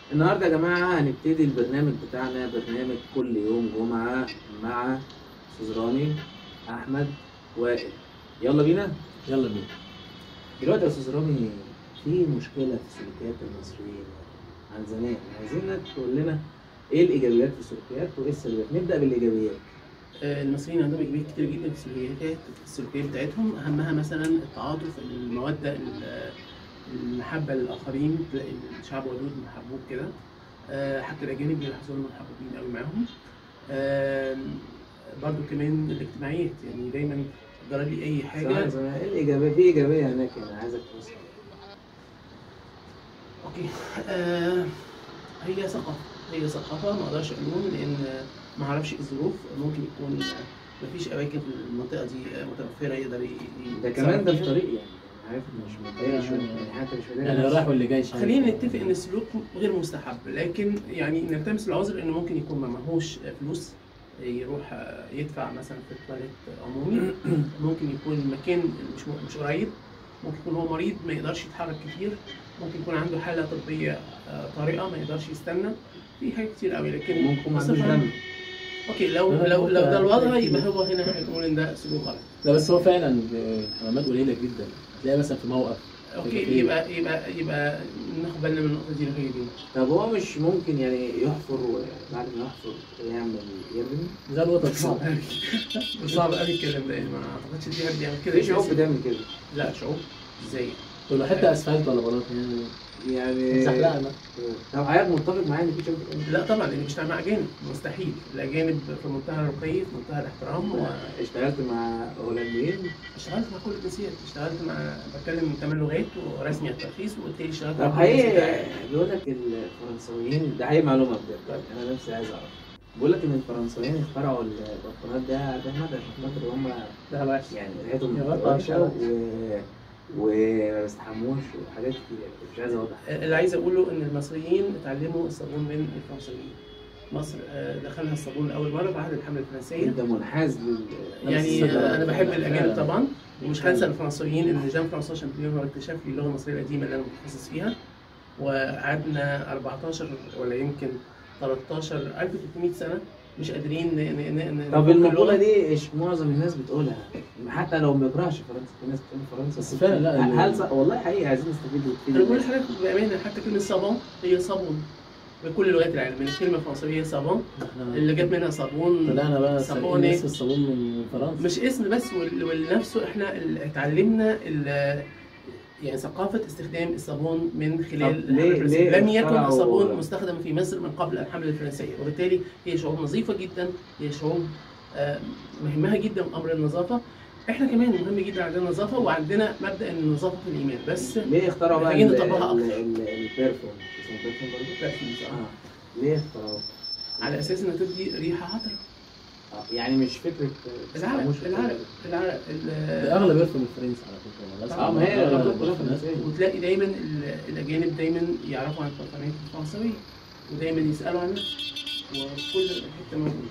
النهارده يا جماعه هنبتدي البرنامج بتاعنا برنامج كل يوم جمعه مع استاذ رامي احمد وائل يلا بينا يلا بينا دلوقتي يا استاذ رامي في مشكله في سلوكيات المصريين عن زمان عايزينك تقول لنا ايه الايجابيات في السلوكيات وايه السلبيات نبدا بالايجابيات آه، المصريين عندهم ايجابيات كتير جدا في السلوكيات السلوكيات بتاعتهم اهمها مثلا التعاطف الموده ال- المحبه للاخرين تلاقي الشعب ودود محبوب كده آه، حتى الاجانب بيلاحظوا انهم محبوبين قوي معاهم آم، برضو كمان الاجتماعيات يعني دايما جرى لي اي حاجه زمان زمان ايه الايجابيه في ايجابيه هناك انا عايزك توصل اوكي آه هي ثقافه هي ثقافه ما اقدرش الوم لان ما اعرفش إيه الظروف ممكن يكون ما فيش اماكن في المنطقه دي متوفره يقدر ي- ي- ده كمان ده في يتصرف فيها. طريق يعني عارف مش متضايق شويه يعني حتى مش متضايق يعني رايح واللي جاي شايف خلينا نتفق ان السلوك غير مستحب لكن يعني نلتمس العذر انه ممكن يكون ما معهوش فلوس يروح يدفع مثلا في التواليت عمومي ممكن يكون المكان مش مش قريب ممكن يكون هو مريض ما يقدرش يتحرك كتير ممكن يكون عنده حاله طبيه آه، طارئه ما يقدرش يستنى في حاجات كتير قوي لكن ممكن ما عندوش بصفة- دم اوكي لو لا، لو هو لو ده ده- الوضع ده يبقى كده. هو هنا هنقول ان ده سلوك غلط لا بس هو فعلا حمامات قليله جدا تلاقي مثلا في موقف اوكي يبقى يبقى يبقى ناخد بالنا من النقطه دي هي دي طب هو مش ممكن يعني يحفر وبعد ما يحفر يعمل يرمي زي الوطن صعب صعب قوي صعب قوي الكلام ده ما اعتقدش دي حد بيعمل كده في شعوب أساساً. بتعمل كده لا شعوب ازاي ولا حته اسفلت ولا بلاط يعني يعني زحلقه طب حضرتك متفق معايا ان في شعوب بتعمل كده؟ لا طبعا لان بيشتغل مع اجانب مستحيل الاجانب في منتهى الرقي في منتهى الاحترام اشتغلت مع هولنديين واشتغلت مع كل الجنسيات اشتغلت مع بتكلم ثمان لغات ورسمي على الترخيص وبالتالي اشتغلت مع طب كل حقيقي الجنسيات. بيقول لك الفرنساويين ده حقيقي معلومه بجد انا نفسي عايز اعرف بيقول لك ان الفرنساويين اخترعوا البطانات ده ده مدى عشان خاطر هم ده وحش يعني ريحتهم يا رب وحشه عشان- و وما بيستحموش وحاجات كتير يعني مش عايز اوضح اللي عايز اقوله ان المصريين اتعلموا الصابون من الفرنسيين مصر آه، دخلها الصابون لاول مره بعد الحمله الفرنسيه انت منحاز لل يعني الصدر. انا بحب الاجانب فعلا. طبعا ومش هنسى الفرنسيين ان جان فرانسوا شامبليون هو اكتشف لي اللغه المصريه القديمه اللي انا متخصص فيها وقعدنا 14 ولا يمكن 13 1300 سنه مش قادرين ن- ن- ن- ن- طب نفك المقوله اللغة. دي ايش معظم الناس بتقولها حتى لو ما بيقراش فرنسا في ناس بتقول فرنسا بس فعلا لا، هل- ال- هل صح- والله حقيقي عايزين نستفيد ونفيد انا بقول الناس. لحضرتك بامانه حتى كلمه صابون هي صابون بكل لغات العالم من الكلمه الفرنسيه صابون اللي جت منها صابون طلعنا بقى صابوني. الناس الصابون من فرنسا مش اسم بس وال- والنفسه احنا اللي اتعلمنا ال- يعني ثقافة استخدام الصابون من خلال طب الحملة ليه- الفرنسية ليه لم يكن اخترعوا- الصابون مستخدم في مصر من قبل الحملة الفرنسية وبالتالي هي شعوب نظيفة جدا هي شعوب آه، مهمها جدا أمر النظافة احنا كمان مهم جدا عندنا النظافة وعندنا مبدأ ان النظافة في الإيمان بس ليه اخترعوا بقى محتاجين ال- نطبقها ال- أكتر. ال- البرفيوم اسمه برفيوم برضه؟ perfumes، آه. اه ليه اخترعوه؟ على أساس إنها تدي ريحة عطرة آه، يعني مش فكره آه، العرق مش العرق العرق ال- ده اغلب بيرفيوم الفرنسي على فكره والله. اه ما هي أغلب الأغلب كلها البرفيومات. فرنسية. وتلاقي دايما ال- الاجانب دايما يعرفوا عن البرفانات الفرنسويه ودايما يسالوا عنها وفي كل حته موجوده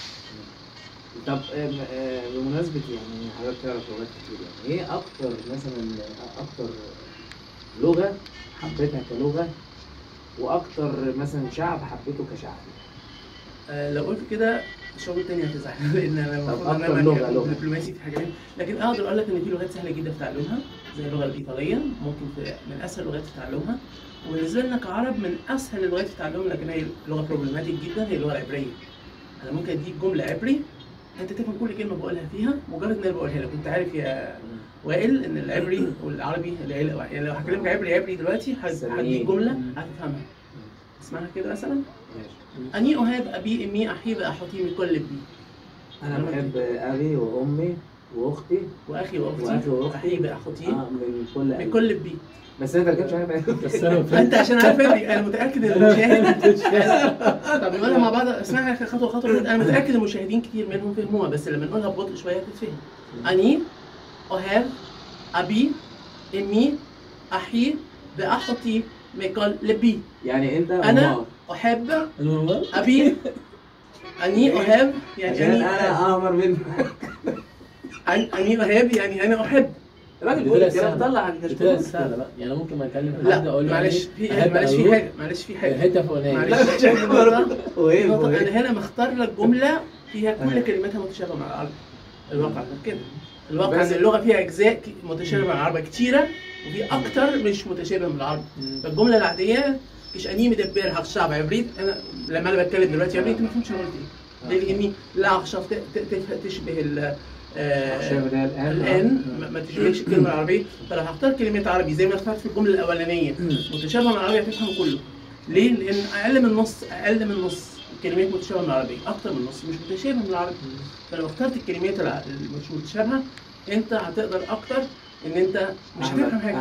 طب آه، آه، بمناسبة يعني حضرتك تعرف لغات كتير يعني ايه أكتر مثلا آه، أكتر لغة حبيتها كلغة وأكتر مثلا شعب حبيته كشعب آه لو قلت كده الشعوب التانية هتزعل لان انا طب المفروض ان أكتر انا لغة- أبقى لغة. دبلوماسي في حاجات لكن اقدر اقول لك ان في لغات سهله جدا في تعلمها زي اللغه الايطاليه ممكن في من اسهل اللغات في تعلمها وبالنسبه لنا كعرب من اسهل اللغات في تعلمها لكن هي لغه بروبلماتيك جدا هي اللغه العبريه انا ممكن اديك جمله عبري انت تفهم كل كلمه بقولها فيها مجرد ان انا بقولها لك انت عارف يا وائل ان العبري والعربي العيلة- يعني لو هكلمك عبري عبري دلوقتي هد- سامعين. هديك جمله هتفهمها اسمعها كده مثلا ماشي اني اهاب ابي امي احيب احوتي من كل بي أنا بحب أبي وأمي وأختي واخي وأخي واختي وأختي. احيب احوتي آه من كل من قلب. كل بي بس أنت ما كنتش عارف بس انا انت عشان عارف ابري انا متاكد ان المشاهد طب نقولها مع بعض اسمعها خطوه خطوه انا متاكد المشاهدين كتير منهم فهموها بس لما نقولها ببطء شويه هتتفهم اني اهاب ابي امي احي باحوتي من كل بي يعني أنت أنا- أمار. احب المهم ابي اني اهاب يعني عشان اني أنا أهاب. أمر منك أن- اني اهاب يعني انا احب الراجل دي بيقول طلعت الكلام سهلة. طلع عن دي طلعت كشكول سهله بقى يعني أنا ممكن ما اكلم حد لا اقول له معلش يعني في أحب معلش في أروح حاجه معلش في حاجه حته فلانيه معلش لا، في نقطة- وايه نقطة وايه انا هنا مختار لك جمله فيها كل آه. كلماتها متشابهه مع العربي الواقع غير كده الواقع بس- ان اللغه فيها اجزاء ك- متشابهه مع العربي كتيره وفي اكتر مش متشابهه من العربي فالجمله العاديه مش اني مدبر هخشع عبريت انا لما انا بتكلم دلوقتي عبريت ما فهمتش انا قلت ايه ليه؟ لاني لا اخشى ت- ت- ت- تشبه ال آه، شايف ده الان الان ما- ما تشبهش الكلمه العربيه فلو هختار كلمات عربي زي ما اخترت في الجمله الاولانيه متشابهه مع العربي هتفهم كله ليه؟ لان اقل من نص اقل من نص الكلمات متشابهه من العربي اكتر من نص مش متشابه من العربي فلو اخترت الكلمات الع- اللي مش متشابهه انت هتقدر اكتر ان انت مش هتفهم حاجه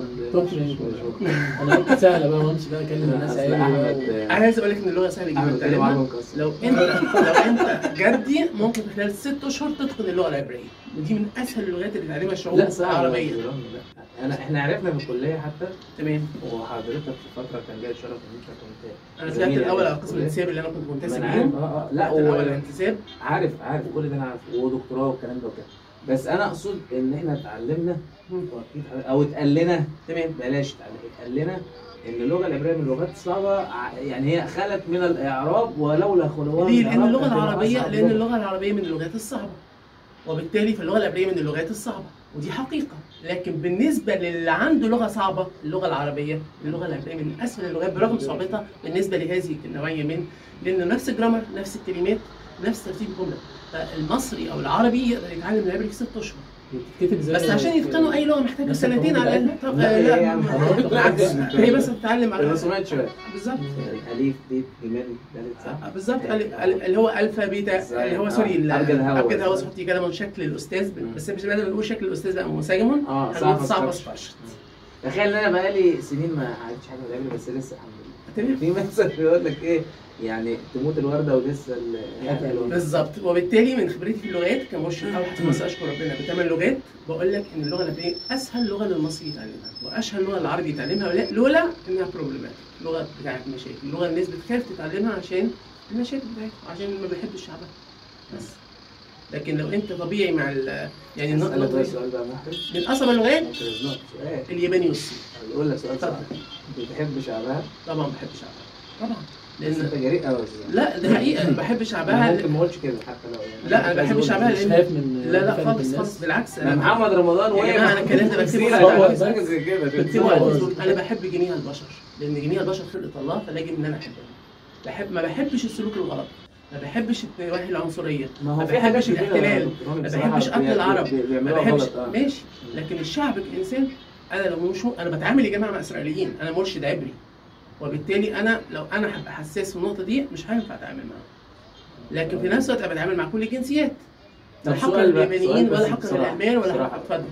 انا قلت سهله بقى وامشي بقى اكلم الناس أصل عادي أحمد بقى. انا عايز اقول لك ان اللغه سهله جدا احمد بيتكلم عربي تتعلمها مكسر لو انت لو انت جدي ممكن في خلال ست اشهر تتقن اللغه العبريه ودي من اسهل اللغات اللي بتتعلمها الشعوب لا صعب العربيه لا انا احنا عرفنا في الكليه حتى تمام وحضرتك في فتره كان جاي شرف ان انت كنت انا زميل طلعت الاول يعني على في قسم الكلية. الانتساب اللي انا كنت ما منتسب انا عارف ليهم اه اه لا طلعت الاول على هو الانتساب عارف عارف كل ده انا عارف ودكتوراه والكلام ده وكده بس انا اقصد ان احنا اتعلمنا مم. واكيد حضرتك- او اتقال لنا تمام بلاش اتعلم اتقال لنا ان اللغه العبريه من اللغات الصعبه ع- يعني هي خلت من الاعراب ولولا خلوها ليه؟ من لان الإعراب اللغه كانت هتبقى العربيه أصعب لان لغة. اللغه العربيه من اللغات الصعبه وبالتالي فاللغه العبريه من اللغات الصعبه ودي حقيقه لكن بالنسبه للي عنده لغه صعبه اللغه العربيه اللغه العبريه من اسهل اللغات برغم صعوبتها بالنسبه لهذه النوعيه من لان نفس الجرامر نفس الكلمات نفس ترتيب الجمله فالمصري او العربي يقدر يتعلم العبري في ست اشهر بتتكتب ازاي بس عشان يتقنوا اي لغه محتاجه نفس سنتين على الاقل الحروف طب لا، آه، هي- لا هي- ما- بالعكس هي بس تتعلم على الرسومات شويه بالظبط الاليف دي جمال دالت صح؟ آه، بالظبط ال- ال- اللي هو الفا بيتا إزاي؟ اللي هو آه، سوري ال- أبجد هوا. ابجد هوا حطي كده من شكل الاستاذ مم. بس مش بدل ما نقول شكل الاستاذ بقى منسجم اه هنقول صعب صعب صعب فشخ تخيل ان انا بقالي سنين ما عملتش حاجه من العبري بس لسه الحمد لله تمام في مثل بيقول لك ايه يعني تموت الورده ولسه الحاجه حلوه بالظبط وبالتالي من خبرتي في اللغات كمرشد او حتى مصر اشكر ربنا بثمان لغات بقول لك ان اللغه العبريه اسهل لغه للمصري يتعلمها واشهر لغه العربي يتعلمها ولا- لولا انها بروبلماتيك لغه بتاعت مشاكل اللغه الناس بتخاف تتعلمها عشان المشاكل بتاعتها عشان ما بيحبش شعبها بس لكن لو انت طبيعي مع ال يعني اسالك النقطة بقى دي سؤال بقى محرج من اصعب اللغات ممكن ازنق سؤال الياباني والصيني يقول لك سؤال صعب اتفضل. بتحب شعبها طبعا بحب شعبها طبعا بس انت لان جريء قوي لا ده حقيقه بحب انا شعبها ممكن ما اقولش كده حتى لو يعني لا، أنا بحب شعبها مش لأن- خايف من لا لا مخالفة خالص الناس؟ خالص بالعكس ما محمد رمضان يا وهي جماعة أنا الكلام ده بكتبه سيرة على على الفيسبوك. حاجة زي كده بكتبه على هو- الفيسبوك انا بحب جميع البشر لان جميع البشر خلقه الله فلا يجب ان انا احبهم بحب ما بحبش السلوك الغلط ما بحبش النواحي العنصريه ما هو ما في حاجات بحبش كتيرة الاحتلال. يا دكتور رامي ما بصراحة بحبش قتل بي- العرب. بي- ما بيعملوها بحبش غلط اه ماشي لكن الشعب كانسان انا لو مش انا بتعامل يا جماعه مع اسرائيليين انا مرشد عبري وبالتالي انا لو انا هبقى حساس في النقطه دي مش هينفع اتعامل معاهم لكن في نفس الوقت انا بتعامل مع كل الجنسيات لا طب حق سؤال بقى- لليابانيين سؤال بس ولا حق بصراحة. للالمان ولا بصراحة. حق اتفضل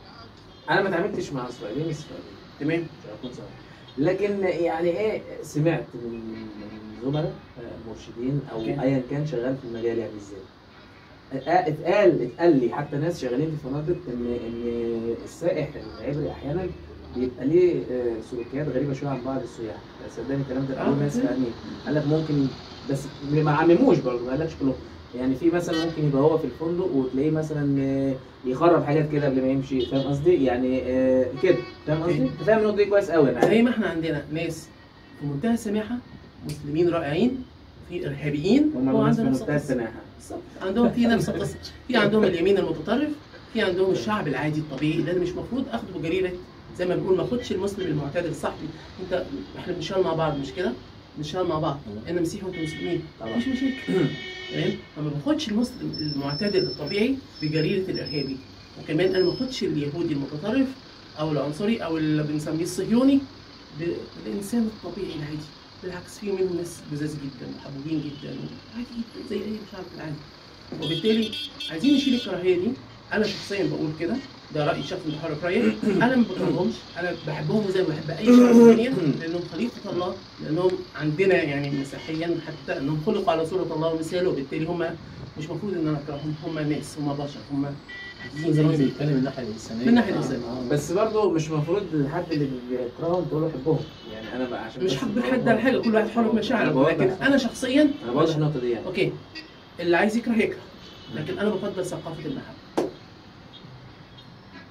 انا ما اتعاملتش مع اسرائيليين اسرائيليين تمام عشان اكون صريح لكن يعني ايه سمعت من من زملاء آه، مرشدين او أوكي. ايا كان شغال في المجال يعني ازاي اتقال اتقال اتقال لي حتى ناس شغالين في فنادق ان ان السائح العبري احيانا بيبقى ليه آه، سلوكيات غريبه شويه عن بعض السياح صدقني الكلام ده آه، اول ناس أوكي. فاهمين قال لك ممكن بس ما عمموش برضه ما قالكش كلهم يعني في مثلا ممكن يبقى هو في الفندق وتلاقيه مثلا آه، يخرب حاجات كده قبل ما يمشي فاهم قصدي يعني آه، كده فاهم قصدي انت فاهم النقطه دي كويس قوي انا زي عارف ما احنا عندنا ناس في منتهى السماحه مسلمين رائعين في ارهابيين هم هو الناس في عنده نفس منتهى القصه السماحه بالظبط عندهم في نفس القصه في عندهم اليمين المتطرف في عندهم الشعب العادي الطبيعي اللي انا مش المفروض اخده بجريره زي ما بنقول ما اخدش المسلم المعتدل صاحبي انت احنا بنشتغل مع بعض مش كده؟ بنشتغل مع بعض انا مسيحي وانت مسلمين طبعا. مفيش مشاكل تمام فما باخدش المسلم المعتدل الطبيعي بجريره الارهابي وكمان انا ما باخدش اليهودي المتطرف او العنصري او اللي بنسميه الصهيوني ب- بالانسان الطبيعي العادي بالعكس في منهم ناس لذاذ جدا وحبوبين جدا عادي جدا زي اي شعب في العالم وبالتالي عايزين نشيل الكراهيه دي انا شخصيا بقول كده ده رايي الشخصي بحر رايي انا ما بكرههمش انا بحبهم زي ما بحب اي شعب في الدنيا لانهم خليقه الله لانهم عندنا يعني مسيحيا حتى انهم خلقوا على صوره الله ومثاله وبالتالي هم مش المفروض ان انا اكرههم هم ناس هم بشر هم عاديين زي ما زي بيتكلم من الناحيه الانسانيه من الناحية آه، الإنسانية. آه. بس برضه مش المفروض الحد اللي بيكرههم تقول له حبهم يعني انا بقى عشان مش بس حب إن هو- حد على حاجه كل واحد حر في أنا مشاعره بوضح- لكن انا شخصيا انا بوضح النقطه دي يعني اوكي اللي عايز يكره يكره لكن انا بفضل ثقافه المحبه وانا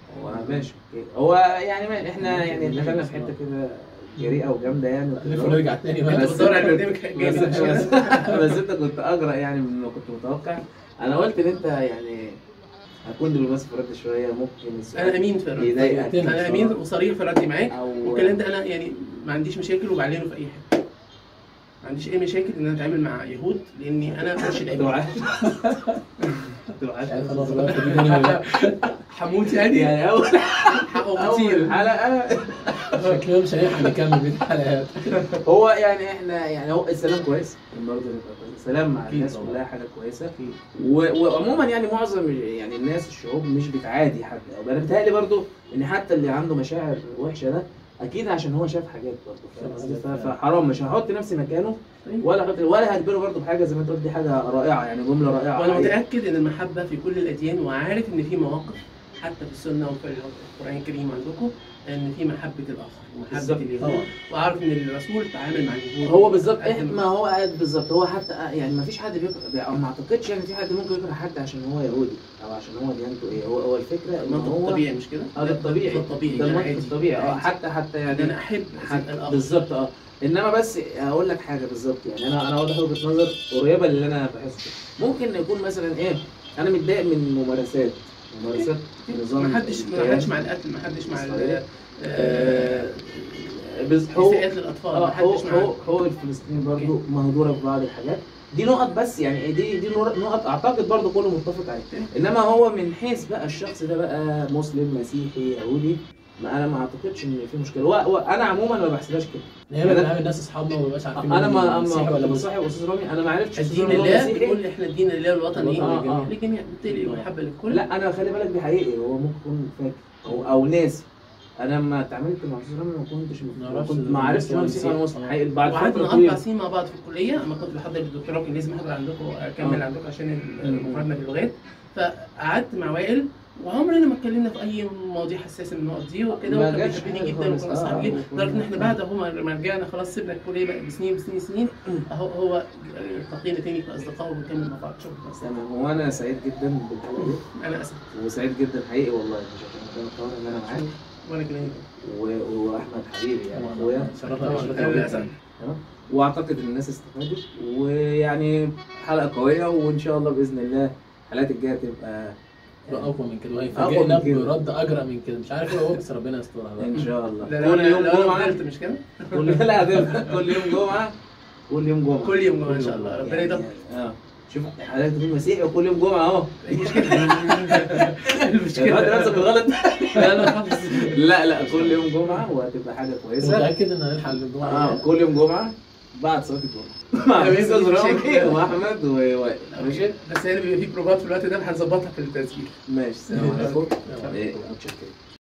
ماشي اوكي هو يعني ما احنا يعني دخلنا في حته كده جريئه وجامده يعني نلف ونرجع تاني انت بقى بس- بتدور على البرنامج بس جامد مش كده؟ بس, بس انت كنت اجرأ يعني من ما كنت متوقع انا قلت ان انت يعني هكون دبلوماسي في الرد شويه ممكن السؤال انا امين في الرد يضايقك انا امين وصريح في ردي معاك او والكلام ده انا يعني ما عنديش مشاكل وبعلنه في اي حته ما عنديش اي مشاكل ان انا اتعامل مع يهود لاني انا مرشد عبادي دعاء يعني دعاء خلاص بقى في دي تاني ولا لا؟ حموت يعني يعني اول حقه اول كتير حلقه شكلنا مش هنلحق نكمل بقية الحلقات هو يعني احنا يعني هو السلام كويس برضه نبقى كويس. السلام مع أكيد الناس طبعا. كلها حاجه كويسه و- وعموما يعني معظم يعني الناس الشعوب مش بتعادي حد او انا بتهيألي برضه ان حتى اللي عنده مشاعر وحشه ده اكيد عشان هو شاف حاجات برضه فاهم قصدي؟ ف- فحرام مش هحط نفسي مكانه ولا هحط ولا هجبره برضه بحاجه زي ما انت قلت دي حاجه رائعه يعني جمله رائعه وانا حقيقة. متاكد ان المحبه في كل الاديان وعارف ان في مواقف حتى في السنه وفي القران الكريم عندكم ان في محبه الاخر بالظبط، ومحبه اليهود طبعا وعارف ان الرسول تعامل مع اليهود هو بالظبط قدم- إح- ما هو قاعد بالظبط هو حتى يعني ما فيش حد بيكره أو ما اعتقدش يعني في حد ممكن يكره حد عشان هو يهودي او عشان هو ديانته ايه هو هو الفكره ان المنطق هو الطبيعي مش كده؟ اه ده الطبيعي ده الطبيعي ده ده المنطق عادي. الطبيعي اه عادي. حتى حتى ان يعني انا احب حتى الاخر بالظبط اه انما بس هقول لك حاجه بالظبط يعني انا انا واضح وجهه نظر قريبه للي انا بحسه ممكن يكون مثلا ايه انا متضايق من ممارسات ممارسات نظام ما حدش ما الكيان. حدش مع القتل ما حدش مع ال- إسرائيل. آه، بس هو اساءات للاطفال اه ما حقوق حدش مع حقوق حقوق الفلسطينيين برضه مهدوره في بعض الحاجات دي نقط بس يعني دي دي نقط اعتقد برضه كله متفق عليها انما هو من حيث بقى الشخص ده بقى مسلم مسيحي يهودي ما انا ما اعتقدش ان في مشكله و... و... انا عموما ما بحسبهاش كده دايما بنعمل ناس اصحابنا وما بنبقاش عارفين انا ما مسيحي اما ولا كنت مسلم بصاحب استاذ رامي انا ما عرفتش أستاذ الدين رامي هو لله مسيحي. بنقول احنا الدين لله والوطن ايه؟ الوطن آه، آه. للجميع بالتالي المحبه للكل لا انا خلي بالك دي حقيقي هو ممكن يكون فاكر او او ناسي انا لما اتعاملت مع استاذ رامي ما كنتش ما ما أعرفش كنت ده ما عرفتش ان هو مسيحي مسيحي ولا ولا مسلم مسلم. حقيقي بعد فتره وقعدنا اربع طويله سنين مع بعض في الكليه اما كنت بحضر الدكتوراه كان لازم احضر عندكم اكمل آه. عندكم عشان مم. المقارنه باللغات فقعدت مع وائل وعمرنا ما اتكلمنا في اي مواضيع حساسه من النقط دي وكده ما وكان جاتش بيحبني حاجة جدا خالص. وكنا آه، اصحاب جدا وكنا- لدرجه ان احنا بعد اهو ما ما رجعنا خلاص سيبنا الكليه بقى بسنين بسنين سنين اهو هو التقينا تاني كاصدقاء وبنكمل مع بعض شغل بس تمام وانا سعيد جدا بالحلقه دي انا اسف وسعيد جدا حقيقي والله مش عشان كان القرار ان انا معاك وانا كمان و- واحمد حبيبي يعني اخويا شرفنا طبعاً. شرفنا أنا جداً. للأسف. تمام واعتقد ان الناس استفادت ويعني حلقه قويه وان شاء الله باذن الله الحلقات الجايه تبقى اقوى من كده أقوى وهيفاجئنا من كده. برد اجرى من كده مش عارف ايه هو بس ربنا يسترها بقى ان شاء الله لا لو كل انا يوم لو انا جمعه قدرت مش كده كل لا هتبقى كل يوم جمعه كل يوم جمعه كل يوم جمعة إن شاء الله. ربنا يعني- يدبر. اه شوف حضرتك تكون مسيحي وكل يوم جمعه اهو المشكله تحط المشكله نفسك بالغلط لا لا خالص لا لا كل يوم جمعه وهتبقى حاجه كويسه متاكد ان هنلحق الجمعه اه الجاية؟ كل يوم جمعه بعد صلاه الجمعه مع تمام، استاذ مفيش رامي مشاكل. واحمد ووائل ماشي بس هي بيبقى في بروفات في الوقت ده هنظبطها في التسجيل ماشي السلام عليكم يلا. إيه، متشكرين